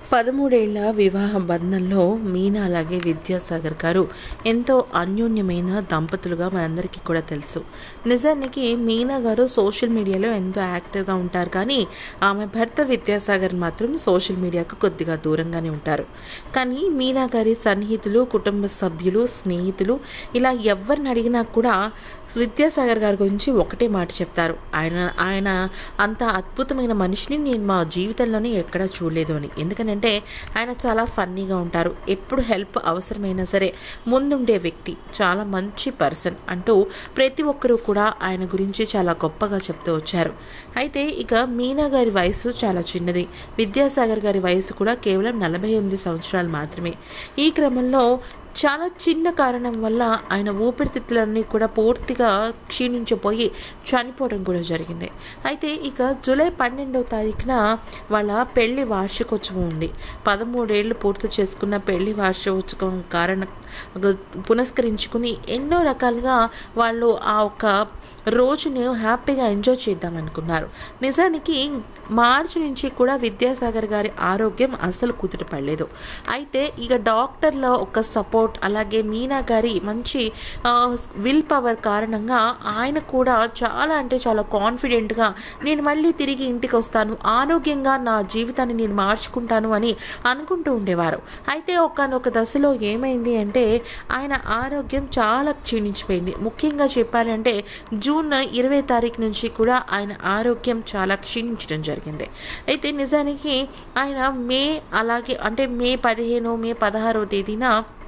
పదమూడేళ్ల వివాహ బంధంలో మీనా అలాగే విద్యాసాగర్ గారు ఎంతో అన్యోన్యమైన దంపతులుగా మనందరికీ కూడా తెలుసు నిజానికి మీనా గారు సోషల్ మీడియాలో ఎంతో యాక్టివ్గా ఉంటారు కానీ ఆమె భర్త విద్యాసాగర్ మాత్రం సోషల్ మీడియాకు కొద్దిగా దూరంగానే ఉంటారు కానీ మీనా గారి సన్నిహితులు కుటుంబ సభ్యులు స్నేహితులు ఇలా ఎవరిని అడిగినా కూడా విద్యాసాగర్ గారి గురించి ఒకటే మాట చెప్తారు ఆయన ఆయన అంత అద్భుతమైన మనిషిని నేను మా జీవితంలోనే ఎక్కడా చూడలేదు అని ఎందుకనంటే ఆయన చాలా ఫన్నీగా ఉంటారు ఎప్పుడు హెల్ప్ అవసరమైనా సరే ముందుండే వ్యక్తి చాలా మంచి పర్సన్ అంటూ ప్రతి ఒక్కరూ కూడా ఆయన గురించి చాలా గొప్పగా చెప్తూ వచ్చారు అయితే ఇక మీనా గారి వయసు చాలా చిన్నది విద్యాసాగర్ గారి వయసు కూడా కేవలం నలభై ఎనిమిది సంవత్సరాలు మాత్రమే ఈ క్రమంలో చాలా చిన్న కారణం వల్ల ఆయన ఊపిరితిత్తులన్నీ కూడా పూర్తిగా క్షీణించిపోయి చనిపోవడం కూడా జరిగింది అయితే ఇక జూలై పన్నెండవ తారీఖున వాళ్ళ పెళ్లి వార్షికోత్సవం ఉంది పదమూడేళ్ళు పూర్తి చేసుకున్న పెళ్లి వార్షికోత్సవం కారణం పునస్కరించుకుని ఎన్నో రకాలుగా వాళ్ళు ఆ ఒక రోజును హ్యాపీగా ఎంజాయ్ చేద్దాం అనుకున్నారు నిజానికి మార్చి నుంచి కూడా విద్యాసాగర్ గారి ఆరోగ్యం అసలు కుదుటపడలేదు అయితే ఇక డాక్టర్ల ఒక సపోర్ట్ అలాగే మీనా గారి మంచి విల్ పవర్ కారణంగా ఆయన కూడా చాలా అంటే చాలా కాన్ఫిడెంట్గా నేను మళ్ళీ తిరిగి ఇంటికి వస్తాను ఆరోగ్యంగా నా జీవితాన్ని నేను మార్చుకుంటాను అని అనుకుంటూ ఉండేవారు అయితే ఒకనొక దశలో ఏమైంది అంటే ఆయన ఆరోగ్యం చాలా క్షీణించిపోయింది ముఖ్యంగా చెప్పాలంటే జూన్ ఇరవై తారీఖు నుంచి కూడా ఆయన ఆరోగ్యం చాలా క్షీణించడం జరిగింది అయితే నిజానికి ఆయన మే అలాగే అంటే మే పదిహేను మే పదహారవ తేదీన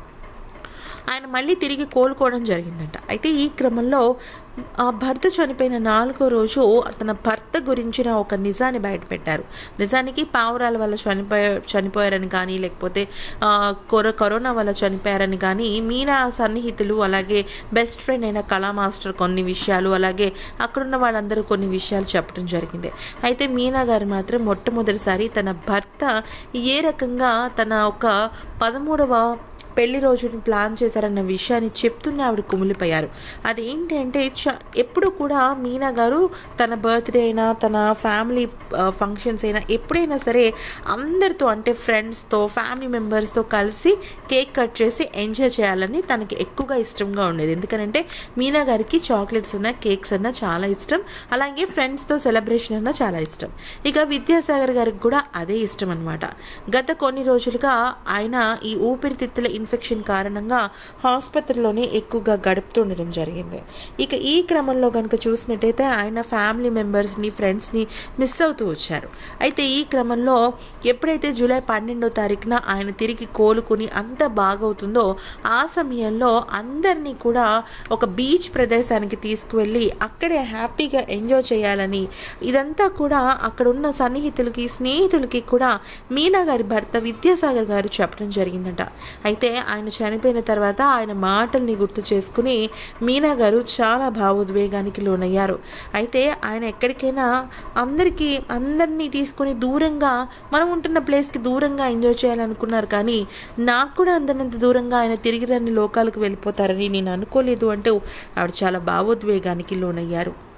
ఆయన మళ్ళీ తిరిగి కోలుకోవడం జరిగిందంట అయితే ఈ క్రమంలో ఆ భర్త చనిపోయిన నాలుగో రోజు తన భర్త గురించిన ఒక నిజాన్ని బయటపెట్టారు నిజానికి పావురాల వల్ల చనిపోయా చనిపోయారని కానీ లేకపోతే కొర కరోనా వల్ల చనిపోయారని కానీ మీనా సన్నిహితులు అలాగే బెస్ట్ ఫ్రెండ్ అయిన కళా మాస్టర్ కొన్ని విషయాలు అలాగే అక్కడున్న వాళ్ళందరూ కొన్ని విషయాలు చెప్పడం జరిగింది అయితే మీనా గారు మాత్రం మొట్టమొదటిసారి తన భర్త ఏ రకంగా తన ఒక పదమూడవ పెళ్లి రోజుని ప్లాన్ చేశారన్న విషయాన్ని చెప్తూనే ఆవిడ కుమిలిపోయారు అదేంటి అంటే చ ఎప్పుడు కూడా మీనా గారు తన బర్త్డే అయినా తన ఫ్యామిలీ ఫంక్షన్స్ అయినా ఎప్పుడైనా సరే అందరితో అంటే ఫ్రెండ్స్తో ఫ్యామిలీ మెంబర్స్తో కలిసి కేక్ కట్ చేసి ఎంజాయ్ చేయాలని తనకి ఎక్కువగా ఇష్టంగా ఉండేది ఎందుకంటే మీనా గారికి చాక్లెట్స్ అన్న కేక్స్ అన్న చాలా ఇష్టం అలాగే ఫ్రెండ్స్తో సెలబ్రేషన్ అన్న చాలా ఇష్టం ఇక విద్యాసాగర్ గారికి కూడా అదే ఇష్టం అనమాట గత కొన్ని రోజులుగా ఆయన ఈ ఊపిరితిత్తుల ఇన్ఫెక్షన్ కారణంగా ఆసుపత్రిలోనే ఎక్కువగా గడుపుతుండడం జరిగింది ఇక ఈ క్రమంలో కనుక చూసినట్టయితే ఆయన ఫ్యామిలీ మెంబర్స్ని ఫ్రెండ్స్ని మిస్ అవుతూ వచ్చారు అయితే ఈ క్రమంలో ఎప్పుడైతే జూలై పన్నెండో తారీఖున ఆయన తిరిగి కోలుకుని అంత బాగవుతుందో ఆ సమయంలో అందరినీ కూడా ఒక బీచ్ ప్రదేశానికి తీసుకువెళ్ళి అక్కడే హ్యాపీగా ఎంజాయ్ చేయాలని ఇదంతా కూడా అక్కడ ఉన్న సన్నిహితులకి స్నేహితులకి కూడా మీనా గారి భర్త విద్యాసాగర్ గారు చెప్పడం జరిగిందట అయితే ఆయన చనిపోయిన తర్వాత ఆయన మాటల్ని గుర్తు చేసుకుని మీనా గారు చాలా భావోద్వేగానికి లోనయ్యారు అయితే ఆయన ఎక్కడికైనా అందరికీ అందరినీ తీసుకొని దూరంగా మనం ఉంటున్న ప్లేస్కి దూరంగా ఎంజాయ్ చేయాలనుకున్నారు కానీ నాకు కూడా అందరినంత దూరంగా ఆయన తిరిగి రాని లోకాలకు వెళ్ళిపోతారని నేను అనుకోలేదు అంటూ ఆవిడ చాలా భావోద్వేగానికి లోనయ్యారు